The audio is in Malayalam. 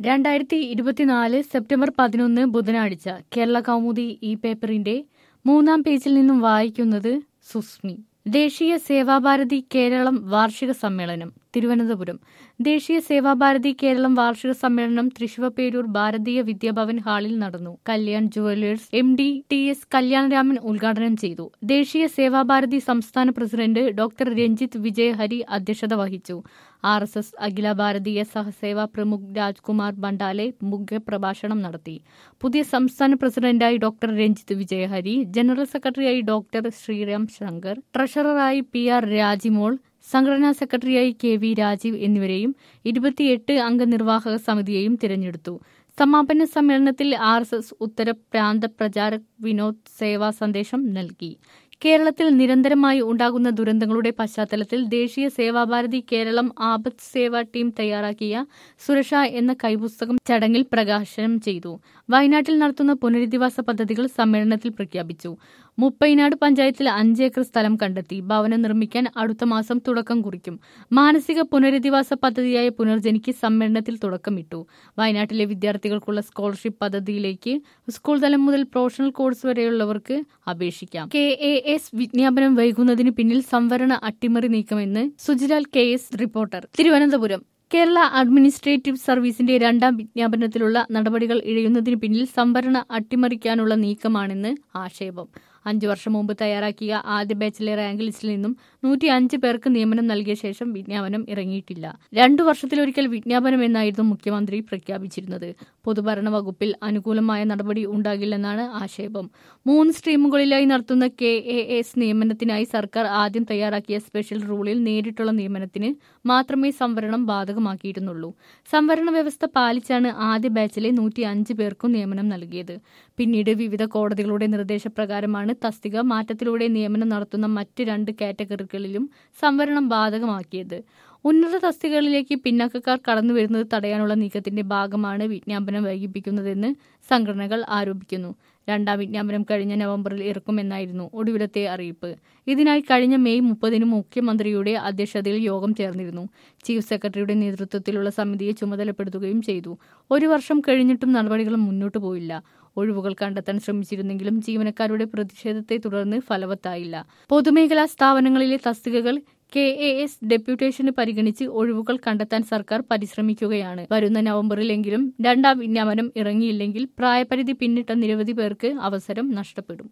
രണ്ടായിരത്തി ഇരുപത്തിനാല് സെപ്റ്റംബർ പതിനൊന്ന് ബുധനാഴ്ച കേരള കൗമുദി ഈ പേപ്പറിന്റെ മൂന്നാം പേജിൽ നിന്നും വായിക്കുന്നത് സുസ്മി ദേശീയ സേവാഭാരതി കേരളം വാർഷിക സമ്മേളനം തിരുവനന്തപുരം ദേശീയ സേവാഭാരതി കേരളം വാർഷിക സമ്മേളനം തൃശുവപ്പേരൂർ ഭാരതീയ വിദ്യാഭവൻ ഹാളിൽ നടന്നു Kalyan jewellers M D T S Kalyanaraman ഉദ്ഘാടനം ചെയ്തു ദേശീയ സേവാഭാരതി സംസ്ഥാന പ്രസിഡന്റ് ഡോക്ടർ രഞ്ജിത്ത് വിജയഹരി അധ്യക്ഷത വഹിച്ചു ആർ എസ് എസ് അഖില ഭാരതീയ സഹസേവാ പ്രമുഖ് രാജ്കുമാർ ബണ്ടാലെ മുഖ്യപ്രഭാഷണം നടത്തി പുതിയ സംസ്ഥാന പ്രസിഡന്റായി ഡോക്ടർ രഞ്ജിത്ത് വിജയഹരി ജനറൽ സെക്രട്ടറിയായി ഡോക്ടർ ശ്രീറാം ശങ്കർ ട്രഷററായി പി ആർ രാജിമോൾ സംഘടനാ സെക്രട്ടറിയായി കെ വി രാജീവ് എന്നിവരെയും ഇരുപത്തിയെട്ട് അംഗ നിർവാഹക സമിതിയെയും തിരഞ്ഞെടുത്തു സമാപന സമ്മേളനത്തിൽ ആർ എസ് എസ് ഉത്തര പ്രാന്ത പ്രചാരക് വിനോദ് സേവാ സന്ദേശം നൽകി കേരളത്തിൽ നിരന്തരമായി ഉണ്ടാകുന്ന ദുരന്തങ്ങളുടെ പശ്ചാത്തലത്തിൽ ദേശീയ സേവാഭാരതി കേരളം ആപത്ത് സേവാ ടീം തയ്യാറാക്കിയ സുരക്ഷ എന്ന കൈപുസ്തകം ചടങ്ങിൽ പ്രകാശനം ചെയ്തു വയനാട്ടിൽ നടത്തുന്ന പുനരധിവാസ പദ്ധതികൾ സമ്മേളനത്തിൽ പ്രഖ്യാപിച്ചു മുപ്പൈനാട് പഞ്ചായത്തിൽ അഞ്ച് ഏക്കർ സ്ഥലം കണ്ടെത്തി ഭവനം നിർമ്മിക്കാൻ അടുത്ത മാസം തുടക്കം കുറിക്കും മാനസിക പുനരധിവാസ പദ്ധതിയായ പുനർജനിക്ക് സമ്മേളനത്തിൽ തുടക്കമിട്ടു വയനാട്ടിലെ വിദ്യാർത്ഥികൾക്കുള്ള സ്കോളർഷിപ്പ് പദ്ധതിയിലേക്ക് സ്കൂൾ തലം മുതൽ പ്രൊഫഷണൽ കോഴ്സ് വരെയുള്ളവർക്ക് അപേക്ഷിക്കാം കെ എ എസ് വിജ്ഞാപനം വൈകുന്നതിന് പിന്നിൽ സംവരണ അട്ടിമറി നീക്കമെന്ന് Sujilal K S reporter Thiruvananthapuram Kerala administrative സർവീസിന്റെ രണ്ടാം വിജ്ഞാപനത്തിലുള്ള നടപടികൾ ഇഴയുന്നതിന് പിന്നിൽ സംവരണ അട്ടിമറിക്കാനുള്ള നീക്കമാണെന്ന് ആക്ഷേപം അഞ്ചു വർഷം മുമ്പ് തയ്യാറാക്കിയ ആദ്യ ബാച്ചിലെ റാങ്ക് ലിസ്റ്റിൽ നിന്നും നൂറ്റി അഞ്ച് പേർക്ക് നിയമനം നൽകിയ ശേഷം വിജ്ഞാപനം ഇറങ്ങിയിട്ടില്ല രണ്ടു വർഷത്തിലൊരിക്കൽ വിജ്ഞാപനം എന്നായിരുന്നു മുഖ്യമന്ത്രി പ്രഖ്യാപിച്ചിരുന്നത് പൊതുഭരണ വകുപ്പിൽ അനുകൂലമായ നടപടി ഉണ്ടാകില്ലെന്നാണ് ആക്ഷേപം മൂന്ന് സ്ട്രീമുകളിലായി നടത്തുന്ന കെ എ എസ് നിയമനത്തിനായി സർക്കാർ ആദ്യം തയ്യാറാക്കിയ സ്പെഷ്യൽ റൂളിൽ നേരിട്ടുള്ള നിയമനത്തിന് മാത്രമേ സംവരണം ബാധകമാക്കിയിരുന്നുള്ളൂ സംവരണ വ്യവസ്ഥ പാലിച്ചാണ് ആദ്യ ബാച്ചിലെ നൂറ്റി അഞ്ച് പേർക്കും നിയമനം നൽകിയത് പിന്നീട് വിവിധ കോടതികളുടെ നിർദ്ദേശപ്രകാരമാണ് തസ്തിക മാറ്റത്തിലൂടെ നിയമനം നടത്തുന്ന മറ്റ് രണ്ട് കാറ്റഗറികളിലും സംവരണം ബാധകമാക്കിയത് ഉന്നത തസ്തികകളിലേക്ക് പിന്നാക്കക്കാർ കടന്നുവരുന്നത് തടയാനുള്ള നീക്കത്തിന്റെ ഭാഗമാണ് വിജ്ഞാപനം വൈകിപ്പിക്കുന്നതെന്ന് സംഘടനകൾ ആരോപിക്കുന്നു രണ്ടാം വിജ്ഞാപനം കഴിഞ്ഞ നവംബറിൽ ഇറക്കുമെന്നായിരുന്നു ഒടുവിലത്തെ അറിയിപ്പ് ഇതിനായി കഴിഞ്ഞ മെയ് മുപ്പതിന് മുഖ്യമന്ത്രിയുടെ അധ്യക്ഷതയിൽ യോഗം ചേർന്നിരുന്നു ചീഫ് സെക്രട്ടറിയുടെ നേതൃത്വത്തിലുള്ള സമിതിയെ ചുമതലപ്പെടുത്തുകയും ചെയ്തു ഒരു വർഷം കഴിഞ്ഞിട്ടും നടപടികൾ മുന്നോട്ടു പോയില്ല ഒഴിവുകൾ കണ്ടെത്താൻ ശ്രമിച്ചിരുന്നെങ്കിലും ജീവനക്കാരുടെ പ്രതിഷേധത്തെ തുടർന്ന് ഫലവത്തായില്ല പൊതുമേഖലാ സ്ഥാപനങ്ങളിലെ തസ്തികകൾ കെ എ എസ് ഡെപ്യൂട്ടേഷന് പരിഗണിച്ച് ഒഴിവുകൾ കണ്ടെത്താൻ സർക്കാർ പരിശ്രമിക്കുകയാണ് വരുന്ന നവംബറിലെങ്കിലും രണ്ടാം വിജ്ഞാപനം ഇറങ്ങിയില്ലെങ്കിൽ പ്രായപരിധി പിന്നിട്ട നിരവധി പേർക്ക് അവസരം നഷ്ടപ്പെടും